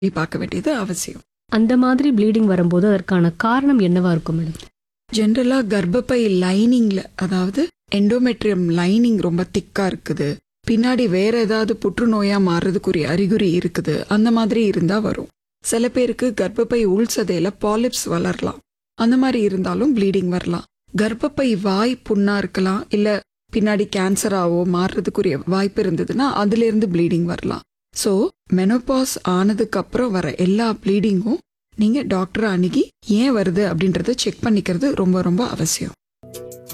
பார்க்க வேண்டியது அவசியம் அந்த மாதிரி ப்ளீடிங் வரும்போது அதற்கான காரணம் என்னவா இருக்கும் மேடம் ஜென்ரலாக கர்ப்பப்பை லைனிங்கில் அதாவது எண்டோமெட்ரியம் லைனிங் ரொம்ப திக்காக இருக்குது பின்னாடி வேற ஏதாவது புற்றுநோயாக மாறுறதுக்குரிய அறிகுறி இருக்குது அந்த மாதிரி இருந்தால் வரும் சில பேருக்கு கர்ப்பப்பை உள் சதையில பாலிப்ஸ் வளரலாம் அந்த மாதிரி இருந்தாலும் ப்ளீடிங் வரலாம் கர்ப்பப்பை வாய் புண்ணா இருக்கலாம் இல்லை பின்னாடி கேன்சராவோ மாறுறதுக்குரிய வாய்ப்பு இருந்ததுன்னா அதுலேருந்து ப்ளீடிங் வரலாம் ஸோ மெனோபாஸ் ஆனதுக்கு அப்புறம் வர எல்லா ப்ளீடிங்கும் நீங்கள் டாக்டரை அணுகி ஏன் வருது அப்படின்றத செக் பண்ணிக்கிறது ரொம்ப ரொம்ப அவசியம்